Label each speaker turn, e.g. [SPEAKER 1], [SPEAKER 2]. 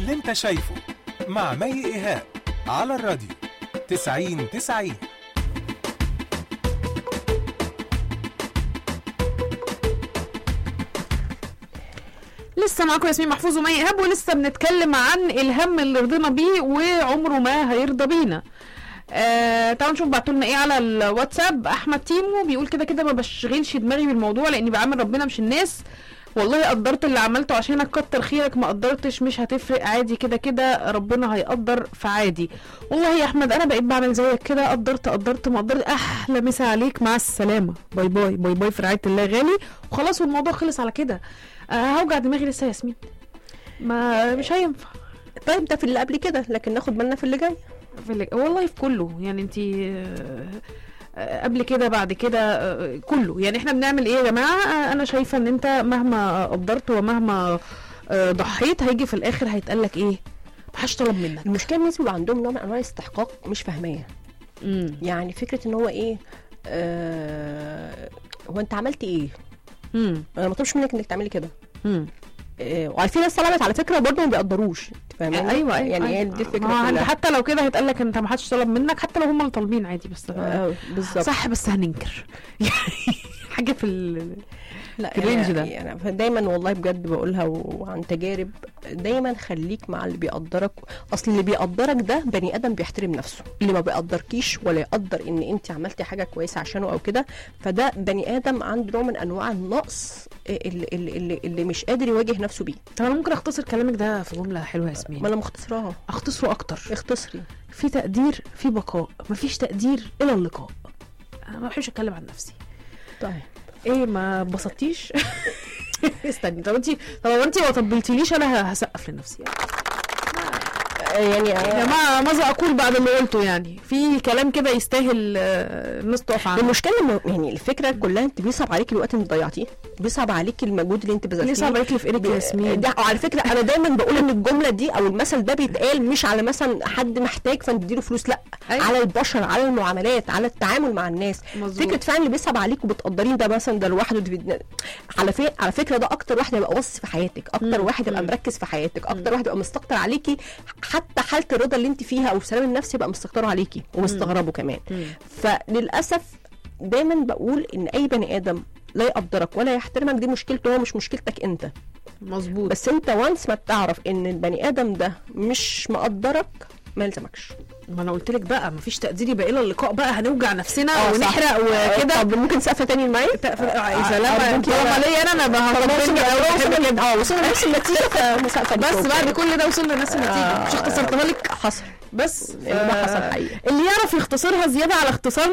[SPEAKER 1] اللي انت شايفه مع مي ايهاب على الراديو 90 90
[SPEAKER 2] لسه معاكم ياسمين محفوظ ومي ايهاب ولسه بنتكلم عن الهم اللي رضينا بيه وعمره ما هيرضى بينا آه تعالوا نشوف بعتوا لنا ايه على الواتساب احمد تيمو بيقول كده كده ما بشغلش دماغي بالموضوع لاني بعامل ربنا مش الناس والله قدرت اللي عملته عشانك كتر خيرك ما قدرتش مش هتفرق عادي كده كده ربنا هيقدر فعادي والله يا احمد انا بقيت بعمل زيك كده قدرت قدرت ما قدرت احلى مسا عليك مع السلامه باي باي باي باي في رعايه الله غالي وخلاص والموضوع خلص على كده آه هوجع دماغي لسه يا ياسمين ما مش هينفع
[SPEAKER 3] طيب ده في اللي قبل كده لكن ناخد بالنا في اللي جاي
[SPEAKER 2] في اللي... والله في كله يعني انت قبل كده بعد كده آه، كله يعني احنا بنعمل ايه يا جماعه آه، انا شايفه ان انت مهما قدرت ومهما آه، ضحيت هيجي في الاخر هيتقال لك ايه محدش طلب منك
[SPEAKER 3] المشكله الناس بيبقى عندهم نوع من انواع الاستحقاق مش فاهماه
[SPEAKER 2] امم
[SPEAKER 3] يعني فكره ان هو ايه آه هو انت عملت ايه
[SPEAKER 2] امم
[SPEAKER 3] انا ما طلبش منك انك تعملي كده
[SPEAKER 2] امم
[SPEAKER 3] آه وعلى في ناس طلبت على فكره برضه ما بيقدروش انت فاهماني
[SPEAKER 2] ايوه ايوه
[SPEAKER 3] يعني هي
[SPEAKER 2] أيوة.
[SPEAKER 3] دي الفكره
[SPEAKER 2] ما هو انت
[SPEAKER 3] كلها.
[SPEAKER 2] حتى لو كده هيتقال لك انت ما حدش طلب منك حتى لو هم اللي طالبين عادي بس
[SPEAKER 3] آه، بالظبط
[SPEAKER 2] صح بس هننكر يعني حاجه في ال...
[SPEAKER 3] لا
[SPEAKER 2] في الرينج
[SPEAKER 3] يعني-
[SPEAKER 2] ده.
[SPEAKER 3] يعني دايما والله بجد بقولها وعن تجارب دايما خليك مع اللي بيقدرك اصل اللي بيقدرك ده بني ادم بيحترم نفسه اللي ما بيقدركيش ولا يقدر ان انت عملتي حاجه كويسه عشانه او كده فده بني ادم عنده نوع من انواع النقص اللي, اللي, اللي, اللي مش قادر يواجه نفسه بيه
[SPEAKER 2] طب انا ممكن اختصر كلامك ده في جمله حلوه يا ياسمين
[SPEAKER 3] ما انا مختصراها
[SPEAKER 2] اختصره اكتر
[SPEAKER 3] اختصري
[SPEAKER 2] في تقدير في بقاء مفيش تقدير الى اللقاء انا ما بحبش اتكلم عن نفسي
[SPEAKER 3] طيب
[SPEAKER 2] ايه ما اتبسطتيش استني طب انت طب انت ما طبلتيليش انا هسقف لنفسي
[SPEAKER 3] يعني
[SPEAKER 2] يا جماعه ماذا اقول بعد اللي قلته يعني في كلام كده يستاهل آه، الناس تقف عنه
[SPEAKER 3] المشكله إنه يعني الفكره كلها انت بيصعب عليكي الوقت اللي ضيعتيه بيصعب عليكي المجهود اللي انت بذلتيه
[SPEAKER 2] ليه صعب عليك اللي في ايدك يا ياسمين
[SPEAKER 3] ده وعلى فكره انا دايما بقول ان الجمله دي او المثل ده بيتقال مش على مثلا حد محتاج فنديله فلوس لا
[SPEAKER 2] أيوة.
[SPEAKER 3] على البشر على المعاملات على التعامل مع الناس
[SPEAKER 2] مظبوط.
[SPEAKER 3] فكره فعلا اللي بيصعب عليك وبتقدرين ده مثلا ده لوحده دي بت- على في... على فكره ده اكتر واحد يبقى باصص في حياتك اكتر
[SPEAKER 2] مم.
[SPEAKER 3] واحد يبقى
[SPEAKER 2] مم.
[SPEAKER 3] مركز في حياتك اكتر واحد يبقى مستكتر عليكي حتى حاله الرضا اللي انت فيها او السلام النفسي يبقى مستكتره عليكي ومستغربه كمان
[SPEAKER 2] مم.
[SPEAKER 3] فللاسف دايما بقول ان اي بني ادم لا يقدرك ولا يحترمك دي مشكلته هو مش مشكلتك انت
[SPEAKER 2] مظبوط
[SPEAKER 3] بس انت وانس ما بتعرف ان البني ادم ده مش مقدرك ما يلزمكش
[SPEAKER 2] ما انا قلت لك بقى مفيش تقدير يبقى الى اللقاء بقى هنوجع نفسنا
[SPEAKER 3] اه، صح.
[SPEAKER 2] ونحرق وكده
[SPEAKER 3] طب ممكن سقفه تاني المايك
[SPEAKER 2] اذا لما
[SPEAKER 3] أرجوك
[SPEAKER 2] طالما
[SPEAKER 3] يا-
[SPEAKER 2] ليا انا انا هطبلني أوي بحب كده.
[SPEAKER 3] اه وصلنا نفس النتيجه فمسقفه
[SPEAKER 2] بس
[SPEAKER 3] ليك.
[SPEAKER 2] بعد كل ده وصلنا لنفس النتيجه
[SPEAKER 3] آه.
[SPEAKER 2] مش اختصرتها لك
[SPEAKER 3] حصل
[SPEAKER 2] بس
[SPEAKER 3] ده حصل حقيقي
[SPEAKER 2] اللي يعرف يختصرها زياده على اختصار